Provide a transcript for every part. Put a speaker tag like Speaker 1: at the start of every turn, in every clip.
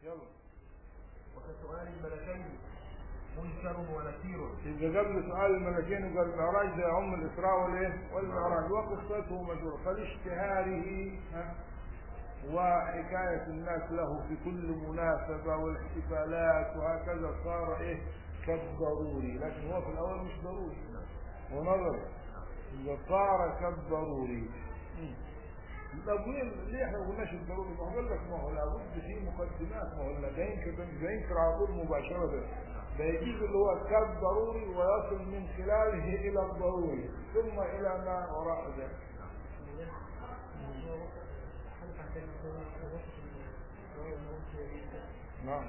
Speaker 1: يلا
Speaker 2: وكسؤال الملكين منكر ونكير
Speaker 1: يبقى قبل سؤال الملكين وقال المعراج ده يعم الاسراء والايه والمعراج وقصته مشهوره فلاشتهاره ها وحكاية الناس له في كل مناسبة والاحتفالات وهكذا صار ايه كالضروري لكن هو في الاول مش ضروري هو نظري إذا صار كالضروري مم. طب ليه ليه احنا ما قلناش الضروري؟ ما هو قال لك ما هو لابد في مقدمات ما هو لا ده ينكر ده مش هينكر على طول مباشرة ده يجيب اللي هو كالضروري ويصل من خلاله الى الضروري ثم الى ما وراء ذلك. نعم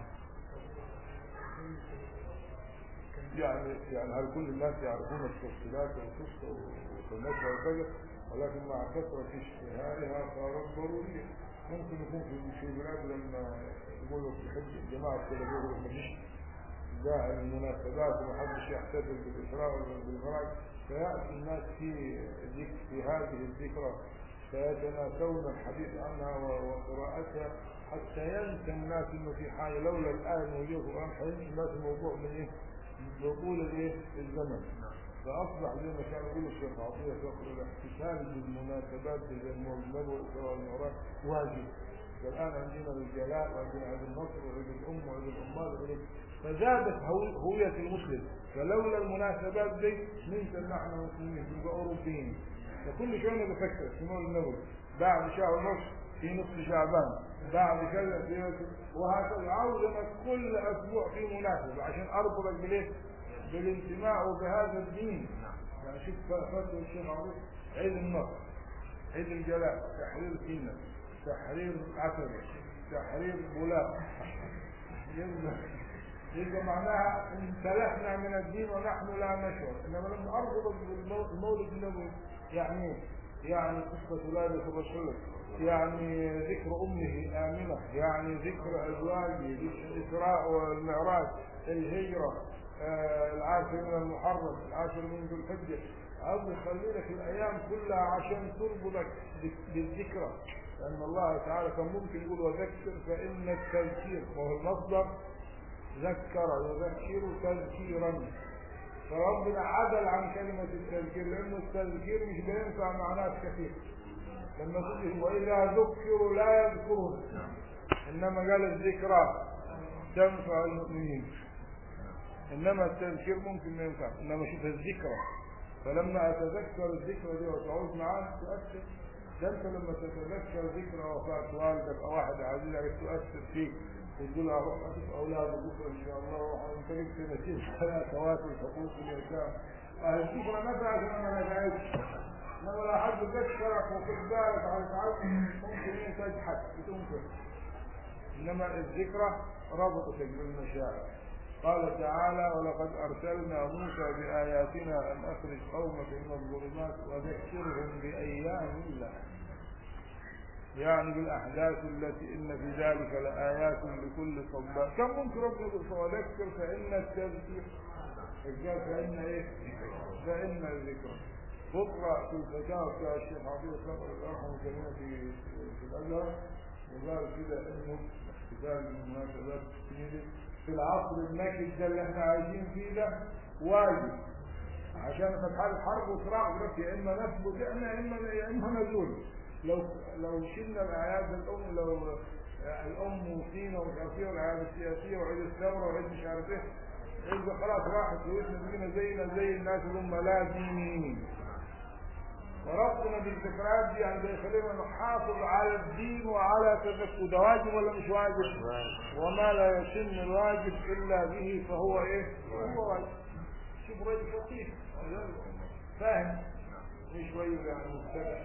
Speaker 1: يعني يعني هل كل الناس يعرفون التفصيلات والقصه والنشر وكذا ولكن مع كثرة اشتهارها صارت ضرورية ممكن يكون في في بلاد لما يقولوا في حج الجماعة كده بيقولوا ما فيش داعي للمناسبات وما حدش يحتفل بالإسراء ولا بالمعراج فيأتي الناس في ذك- في هذه الذكرى فيتناسون الحديث عنها و- وقراءتها حتى ينسى الناس انه في حاجه لولا الان موجود في القران حينسى الناس الموضوع من ايه؟ من طول الايه؟ الزمن. فاصبح زي ما كان يقول الشيخ عطيه فقر الاحتفال بالمناسبات زي المولد والاسراء والمعراج واجب. والان عندنا الجلاء وعندنا عيد النصر وعيد الام وعيد الامات وعيد فزادت هو- هوية المسلم فلولا المناسبات دي ننسى ان احنا مسلمين نبقى اوروبيين فكل شويه نفكر في مولد النبوي بعد شهر ونص في نصف شعبان بعد كذا في وهكذا عاوز انك كل اسبوع في مناسبه عشان اربطك بالايه؟ بالانتماء وبهذا الدين يعني شوف فتوى الشيخ عبد عيد النصر عيد الجلاء تحرير سينا تحرير عتبة تحرير بولاق يبقى يبقى معناها امتلكنا من الدين ونحن لا نشعر انما لما اربط بالمولد النبوي يعني إيه؟ يعني قصة ولادة الرسول يعني ذكر امه امنة يعني ذكر ازواجه ذكر الاسراء والمعراج الهجرة آه العاشر من المحرم العاشر من ذو الحجة عاوز يخلي لك الايام كلها عشان تربطك بالذكرى لان الله تعالى كان ممكن يقول وذكر فان التذكير وهو المصدر ذكر يذكر تذكيرا فربنا عدل عن كلمة التذكير لأنه التذكير مش بينفع مع ناس كثير لما تقول وإذا ذكروا لا يذكرون إنما قال الذكرى تنفع المؤمنين إنما التذكير ممكن ما ينفع إنما شوف الذكرى فلما أتذكر الذكرى دي وتعود معاه تؤثر ده أنت لما تتذكر ذكرى وفاة والدك أو واحد عزيز عليك تؤثر فيك وتقول له روح اشوف اولادي بكره ان شاء الله روح انت لك سنتين ثلاثه واتوا حقوق اليتامى الذكرى نفعت ولا ما نفعتش انما لو حد ذكرك وخد بالك على تعب ممكن انت تجحد وتنكر انما الذكرى ربطتك بالمشاعر قال تعالى ولقد ارسلنا موسى باياتنا ان اخرج قومك من الظلمات وذكرهم بايام الله يعني بالأحداث التي إن في ذلك لآيات لكل صبار كم ممكن ربنا يقول فذكر فإن التذكير الجاء فإن إيه فإن الذكر تقرأ في الفتاوى بتاع الشيخ عبد الله الله يرحمه كلمة في في الأزهر وقال كده إنه احتفال بالمناسبات في العصر النكد ده اللي احنا عايشين فيه ده واجب عشان فتح الحرب وصراع دلوقتي يا اما نثبت احنا يا اما يا اما نزول لو لو شلنا الاعياد الام لو الام وسينا ومش عارف ايه والاعياد السياسيه وعيد الثوره وعيد مش عارف ايه يبقى خلاص راحت بيوتنا بقينا زينا زي الناس اللي هم لا دينيين وربطنا بالذكريات دي يعني بيخلينا نحافظ على الدين وعلى تذكر ده واجب ولا مش واجب؟ وما لا يتم الواجب الا به فهو ايه؟ هو واجب شوف راجل فقيه فاهم مش شويه يعني مبتدع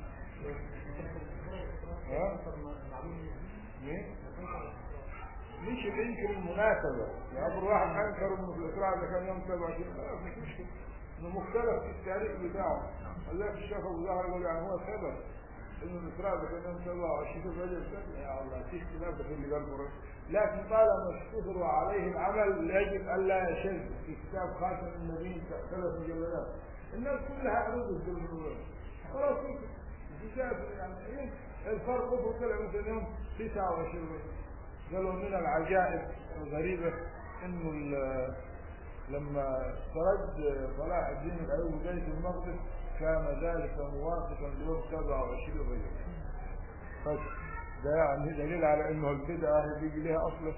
Speaker 1: ها؟ مين؟ مش الانكر المناسبة يعني واحد انكر انه في الاسراء ده كان يوم 27 لا مش مشكلة انه مختلف في التاريخ بتاعه قال لك الشيخ ابو زهر يقول يعني هو سبب انه الاسراء ده كان يوم 27 رجل يا الله في اختلاف في اللي قال قريش لكن طالما اشتهر عليه العمل يجب الا يشذ في كتاب خاتم النبي ثلاث مجلدات الناس كلها ردت بالموضوع خلاص في يعني الفرق طلع مثلا يوم 29 قالوا من العجائب الغريبة انه ال- لما استرد صلاح الدين الايوبي بيت المقدس كان ذلك موافقا ليوم 27 رجب بس ده يعني دليل على انه البدعه هي بيجي لها اصلا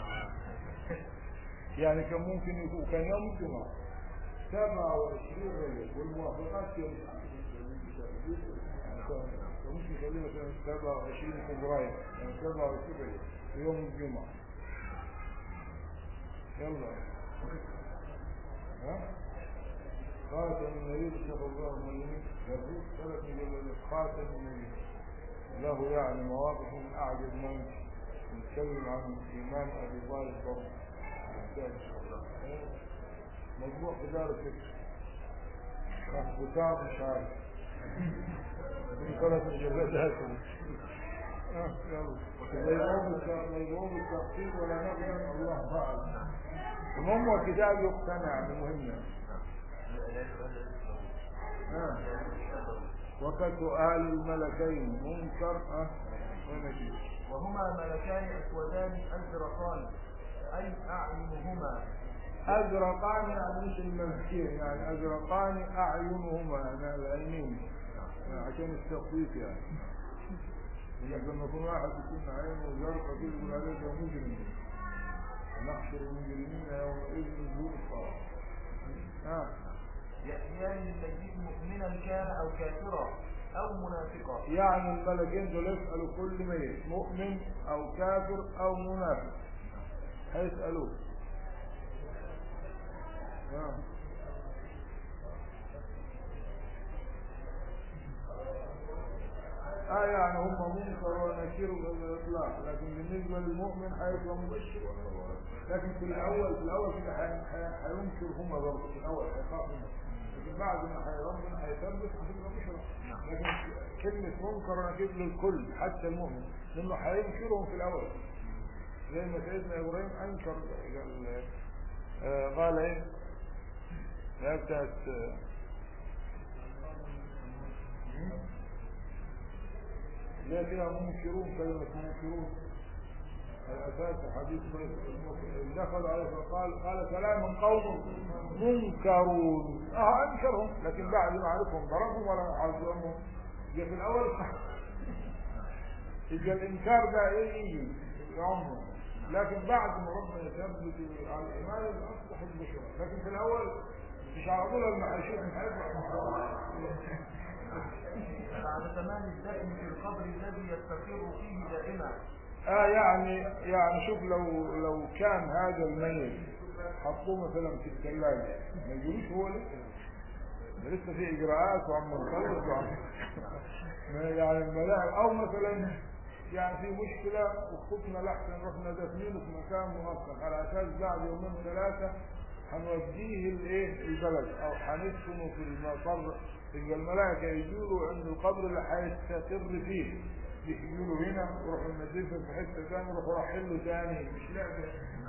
Speaker 1: يعني كان ممكن يكون كان يوم الجمعه 27 رجب والموافقات يوم يعني كان كان ممكن يخليها مثلا 27 فبراير يعني 27 رجب يوم الجمعه يلا ها خاتم النبي صلى الله عليه وسلم يقول ثلاث مجلدات خاتم النبي له يعني مواقف من اعجب ما يمكن نتكلم عن ايمان ابي طالب برضه نحتاج ان شاء الله مجموع في دار الفكر بتاع مش عارف في ثلاث مجلدات اه يلا لا يقوم التخطيط ولا نقدم الله اعلم المهم هو الكتاب يقتنع بمهم يعني. آه. وكسؤال الملكين منكر اه وين دي؟
Speaker 2: وهما ملكان أسودان أزرقان أي أعينهما
Speaker 1: أزرقان يعني مش الملكين يعني أزرقان أعينهما يعني العينين يعني عشان التخويف يعني يعني لما يكون واحد يكون عينه زرقاء كده يقول عليه ده مجرم نحشر المجرمين يومئذ زرقا آه.
Speaker 2: يأتيان للميت مؤمنا كان أو كافرا أو منافقا
Speaker 1: يعني الملكين دول يسألوا كل ميت مؤمن أو كافر أو منافق هيسألوه آه. آه يعني هم منكر ونكير بالإطلاق لكن بالنسبة للمؤمن هيبقى مبشر ونور. لكن في الأول في الأول كده هي- هي- هينكر هم برضه في الأول هيخاف منهم لكن بعد ما هي- ربنا هيثبت هتبقى بشرى لكن كلمة منكر ونكير للكل حتى المؤمن لأنه هينكرهم في الأول زي ما سيدنا إبراهيم أنكر قال آه، قال إيه؟ يا بتاعت آه، ليه كده منكرون كلمة منكرون الأساس حديث دخل عليه فقال قال كلام قوم منكرون اه انكرهم لكن بعد ما عرفهم ضربهم ولا عذبهم جاء في الاول يبقى الانكار ده ايه يجي يعمر لكن بعد ما ربنا يثبت على الايمان يبقى اصبح البشرى لكن في الاول مش على طول لما هيشوف هيفرح
Speaker 2: بعد تمام الدائم في القبر الذي يستقر فيه دائما
Speaker 1: اه يعني يعني شوف لو لو كان هذا الميت حطوه مثلا في الثلاجة ما يقولوش هو لسه ده لسه في اجراءات وعم نخلص وعم ما يعني الملاعب او مثلا يعني في مشكلة وخفنا لحسن رحنا دفنينه في مكان مؤقت على اساس بعد يومين ثلاثة هنوديه الايه البلد او هندفنه في المقر يبقى الملائكة يجوا له عند القبر اللي هيستقر فيه يجوا له هنا ويروحوا ينزلهم في حتة ثانية ويروحوا رايحين له ثاني مش لعبة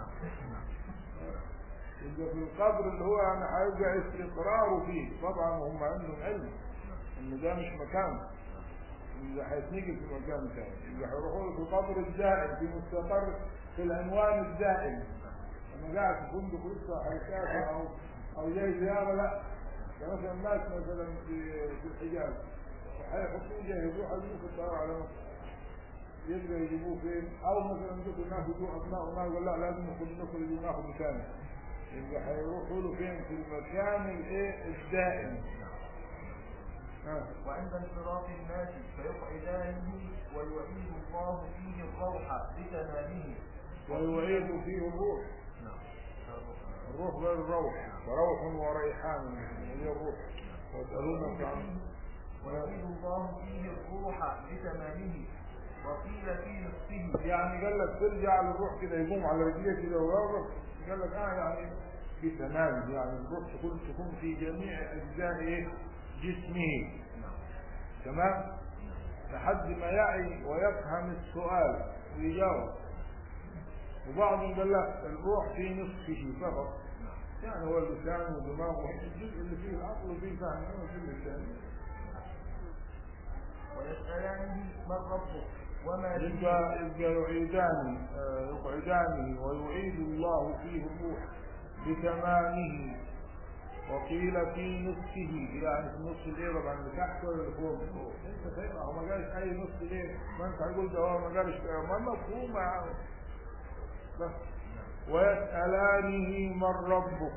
Speaker 1: يبقى في القبر اللي هو يعني هيبقى استقراره فيه طبعا هم عندهم علم ان ده مش مكان اللي هيتنقل في مكان ثاني يبقى هيروحوا له في القبر الدائم في مستقر في العنوان الدائم لما قاعد في فندق لسه هيسافر او او جاي زياره لا يعني مثلا الناس مثلا في في الحجاز هيحطوه جاي يروح يجيبوه في الطياره على مصر يبقى يجيبوه فين او مثلا يجيبوا الناس يجوا ابناء وناس يقول لا لازم ناخد نخرج وناخد مكانه يبقى هيروحوا له فين في المكان الايه الدائم آه.
Speaker 2: وعند انصراف الناس فيقعدانه ويعيد الله فيه الروح بتمامه
Speaker 1: ويعيد فيه الروح
Speaker 2: نعم
Speaker 1: الروح غير الروح وروح وريحان هي الروح ويسألونك عن
Speaker 2: ويعيد الله فيه الروح بتمامه وقيل في نصفه
Speaker 1: يعني قال لك ترجع للروح كده يقوم على رجليه كده ويقف قال لك اه يعني بتمام يعني الروح تكون تكون في جميع اجزاء ايه جسمه تمام لحد ما يعي ويفهم السؤال ويجاوب وبعضهم قال لك الروح في نصفه فقط يعني هو اللسان ودماغه الجزء اللي فيه العقل وفيه فهم هو في اللسان
Speaker 2: ويسألانه من ربك وما فيه
Speaker 1: يبقى يبقى يعيدان آه، يقعدانه ويعيد الله فيه الروح بتمامه وقيل في نصفه يعني في نص الليل طبعا اللي تحت ولا اللي فوق فوق. انت فاهم هو ما جالش اي نص ليل ما انت هتقول ده هو ما جالش ما مفهوم معاه. بس ويسألانه من ربك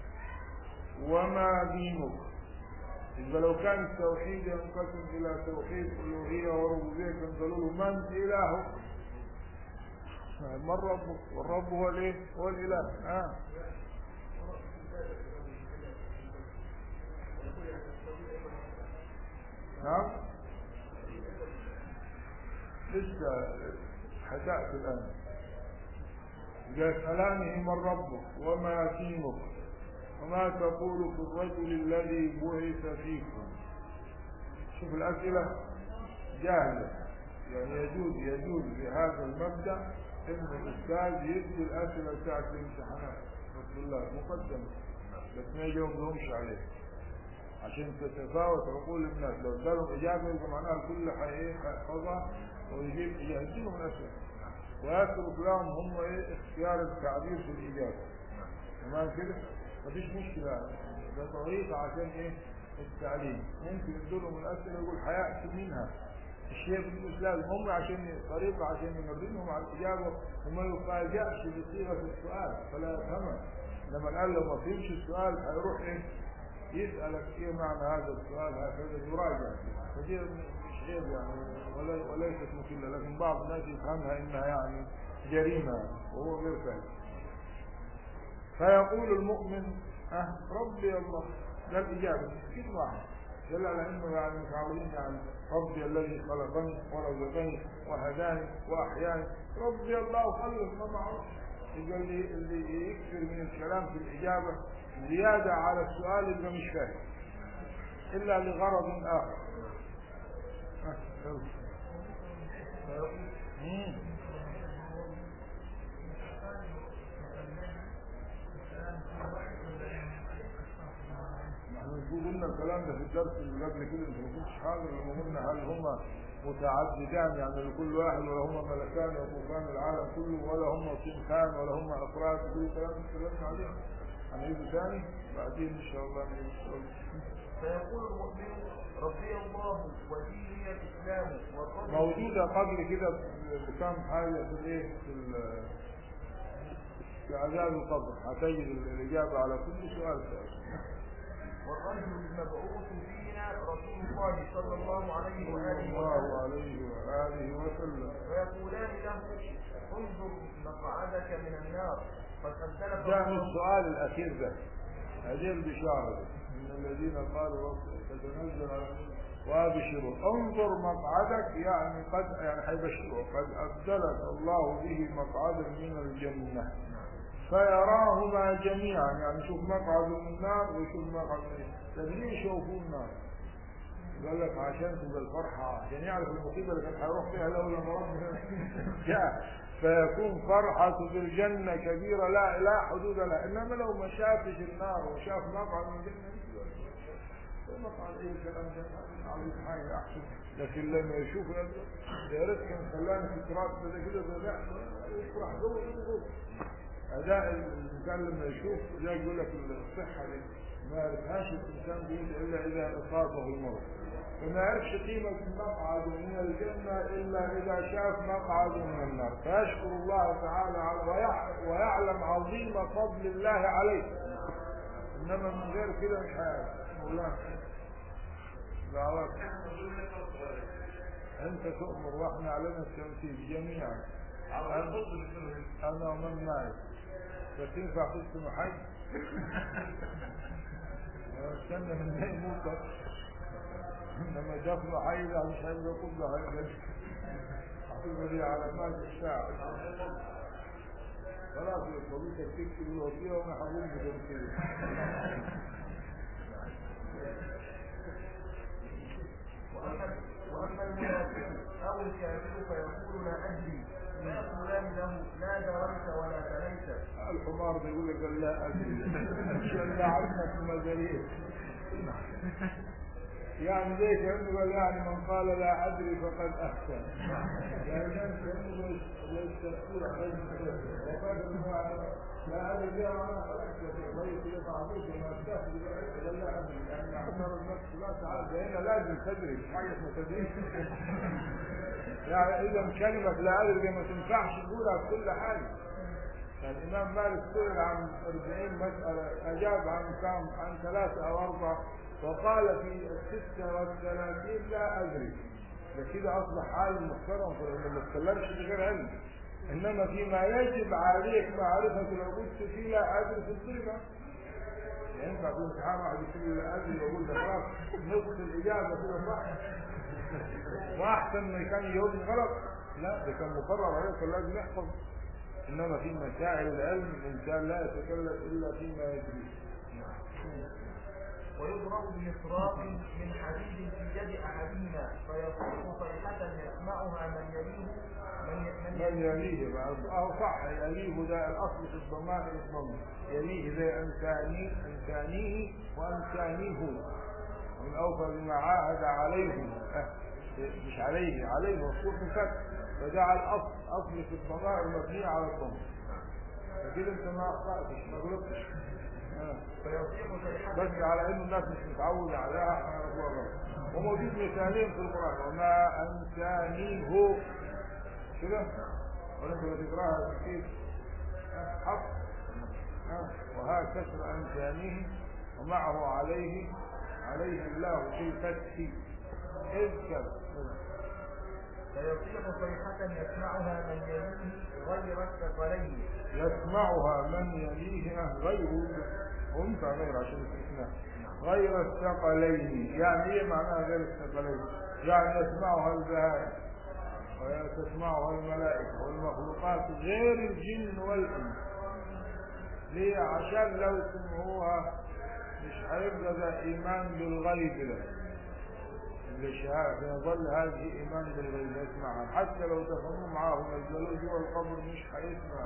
Speaker 1: وما دينك يبقى لو كان التوحيد ينقسم الى توحيد الوهيه وربوبيه كان قالوا له من الهك من ربك والرب هو الايه هو الاله ها نعم لسه هتأتي الآن يسألانه من ربك وما دينك وما تقول في الرجل الذي بعث فيكم شوف الأسئلة جاهزة يعني يجوز يجوز بهذا المبدأ إن الأستاذ يدي الأسئلة بتاعت الامتحانات بسم الله مقدمة بس ما يجاوبهمش عليه عشان تتفاوت عقول الناس لو ادالهم إجابة يبقى معناها الكل حي- هيحفظها ويجيب يهديهم الأسئلة ويترك لهم هم إيه اختيار التعبير في الإجابة تمام كده مفيش مشكلة ده طريقة عشان ايه التعليم ممكن يدولهم الأسئلة يقول هيأتي منها الشيء بالنسبة لازم هم عشان طريقة عشان يمرنهم على الإجابة وما يفاجئش بصيغة السؤال فلا يفهمها لما قال لو ما فهمش السؤال هيروح ايه يسألك ايه معنى هذا السؤال هكذا يراجع فدي مش عيب يعني ولا وليست مكلة لكن بعض الناس يفهمها انها يعني جريمة وهو غير فاهم فيقول المؤمن أه ربي الله ده الإجابة كده واحد دل على انه يعني مش عاملين يعني ربي الذي خلقني ورزقني وهداني واحياني ربي الله خلق ما معروف يبقى اللي اللي يكثر من الكلام في الاجابه زياده على السؤال يبقى مش فاهم الا لغرض اخر آه، يلا. مم. نحن نقول قلنا الكلام ده في الدرس اللي قبل كده انت ما كنتش حاضر لما قلنا هل هم متعددان يعني لكل واحد ولا هم ملكان يطوفان العالم كله ولا هم صنفان ولا هم افراد كل الكلام اللي اتكلمنا عليه هنعيده ثاني بعدين ان شاء الله نعيد السؤال
Speaker 2: فيقول المؤمن ربي الله وديني الإسلام وقدري
Speaker 1: موجودة قبل كده بكم حاجة في الايه في ال- في عذاب القبر هتجد الإجابة على كل سؤال سؤال
Speaker 2: والرجل المبعوث فينا رسول الله صلى الله عليه
Speaker 1: صلى
Speaker 2: وآله
Speaker 1: الله
Speaker 2: وسلم
Speaker 1: عليه وآله وسلم
Speaker 2: ويقولان له انظر مقعدك من النار قد أبدلك
Speaker 1: ده من
Speaker 2: الله
Speaker 1: السؤال الأخير ده هذه البشارة دي. من الذين قالوا رب تتنزل على وابشروا انظر مقعدك يعني قد يعني حيبشروا قد أبدلك الله به مقعدا من الجنة فيراهما جميعا يعني شوف مقعد من النار ويشوف مقعد من طب ليه يشوفوا النار؟ قال لك عشان تبقى الفرحة عشان يعرف المصيبة اللي كان هيروح فيها لو لما ربنا جاء فيكون فرحة بالجنة كبيرة لا لا حدود لها إنما لو ما شافش النار وشاف مقعد من الجنة مقعد ايه الكلام ده عاوز حاجة أحسن لكن لما يشوف يا ريت كان خلاني في التراث ده كده ده لا يفرح جوه جوه جوه أداء الإنسان لما يشوف زي يقول لك الصحة دي ما يعرفهاش الإنسان دي إلا إذا أصابه المرض وما يعرفش قيمة المقعد من الجنة إلا إذا شاف مقعد من النار فيشكر الله تعالى على ويع- ويعلم عظيم فضل الله عليه إنما من غير كده مش عارف مولانا دعوات أنت تؤمر وإحنا علينا التمثيل جميعا أنا ومن معي فتنفع قسم حي استنى من ما يموت لما دفنوا حي ده مش هيبقى كله حي حافظوا لي علامات الساعة خلاص يا صديقك تكتب الوصية وانا هقوم بتمثيل
Speaker 2: وأما وأما المنافق أو الكافر فيقول لا أدري فيقولان له لا دريت ولا تليت
Speaker 1: الحمار ده يقول لك لا ادري ان شاء الله عنك المزاريع يعني زي كأنه قال يعني من قال لا أدري فقد أحسن يعني كان كأنه يستقيل وقال إنه لا أدري بها وأنا خلقت طيب كده تعطيك ما استهدي قال لا أدري يعني اعتبر النفس لا تعالى هنا لازم تدري مش حاجة اسمها تدريس يعني إذا كلمة لا أدري دي ما تنفعش تقولها في كل حاجة الإمام مالك سئل عن 40 مسألة أجاب عن كم عن ثلاثة أو أربعة وقال في الستة والثلاثين لا أدري ده كده أصبح حال محترم فإنه ما تكلمش بغير علم إنما فيما يجب عليك معرفة لو قلت فيه لا أدري في الطريقة ينفع في امتحان واحد يقول لا أدري ويقول ده خلاص نصف الإجابة كده صح وأحسن ما كان يقول غلط لا ده كان مقرر عليه كان لازم يحفظ إنما في مسائل العلم الإنسان لا يتكلم إلا فيما يدري
Speaker 2: ويضرب بمصراق من حديد في يد أحدهما فيصيح صيحة يسمعها من يليه من ي-
Speaker 1: من يليه بقى. أو صح يليه ده الأصل في الضمائر الضم يليه زي أنساني أنسانيه وأنسانيه من أوفى بما عاهد عليه أه، مش عليه عليه مصروف فتح فجعل أصل أصل في الضمائر مبنية على الضم فكده أنت ما أخطأتش ما غلطتش آه.
Speaker 2: فيصيح صيحة
Speaker 1: بس على انه الناس مش متعودة عليها احنا نقول غلط وموجود مثالين في القرآن وما أنسانيه كده ولكن تقراها كيف حق وها كسر أنسانيه ومعه عليه عليه الله في الفتح اذكر
Speaker 2: فيصيح صيحة يسمعها من يليه غير الثقلين
Speaker 1: يسمعها من يليه غيره وانت غير عشان الاستثناء غير الثقلين يعني ايه معناها غير الثقلين يعني يسمعها البهائم وتسمعها الملائكة والمخلوقات غير الجن والإنس ليه عشان لو سمعوها مش هيبقى ده إيمان بالغيب ده اللي شهادة يظل هذه إيمان بالغيب يسمعها حتى لو دخلوا معاه نزلوا جوا القبر مش هيسمع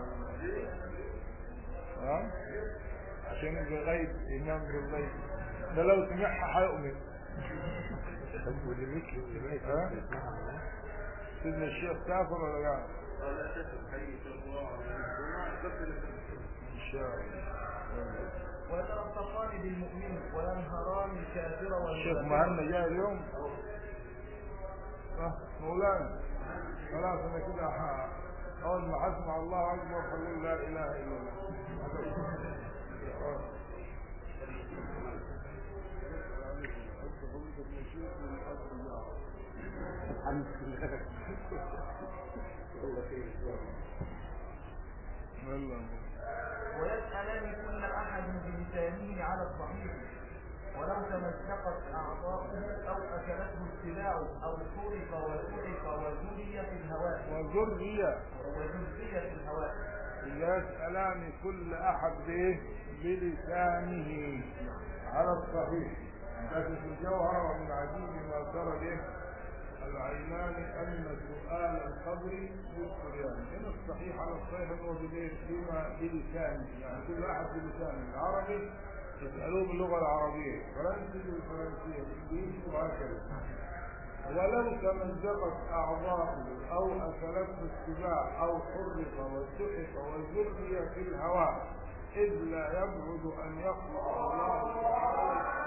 Speaker 1: ها عشان يبقى غيب إيمان بالغيب ده لو سمعها هيؤمن
Speaker 3: طب واللي ممكن اللي ما
Speaker 1: ها؟
Speaker 3: يكونش يسمعها
Speaker 1: سيدنا الشيخ كافر ولا لا؟ إن شاء الله
Speaker 2: ويتلطفان بالمؤمن وينهران الكافر
Speaker 1: الشيخ
Speaker 2: والمنافق
Speaker 1: مهنا جاء اليوم أه، مولانا خلاص انا كده ح- اول ما حسمع الله اكبر هقول لا اله الا الله آه.
Speaker 3: الحمد لله الله خير
Speaker 1: يلا.
Speaker 2: ويسألان كل أحد بلسانه على الصحيح ولو تمزقت أعضاؤه أو أكلته السباع أو حرق وسحق وجري في الهواء
Speaker 1: وذرية
Speaker 2: وجزي في الهواء
Speaker 1: يسألان كل أحد به بلسانه على الصحيح لكن في الجوهر ومن عجيب ما ترى به العينان أن سؤال القبر بالسريان هنا الصحيح على الصحيح هو بليه بما بلسانه يعني كل أحد بلسانه العربي يسألوه باللغة العربية فرنسي بالفرنسية بالإنجليزي وهكذا ولو تمزقت أعضاؤه أو أكلته السباع أو حرق وسحق وزري في الهواء إذ لا يبعد أن يخلق الله تعالى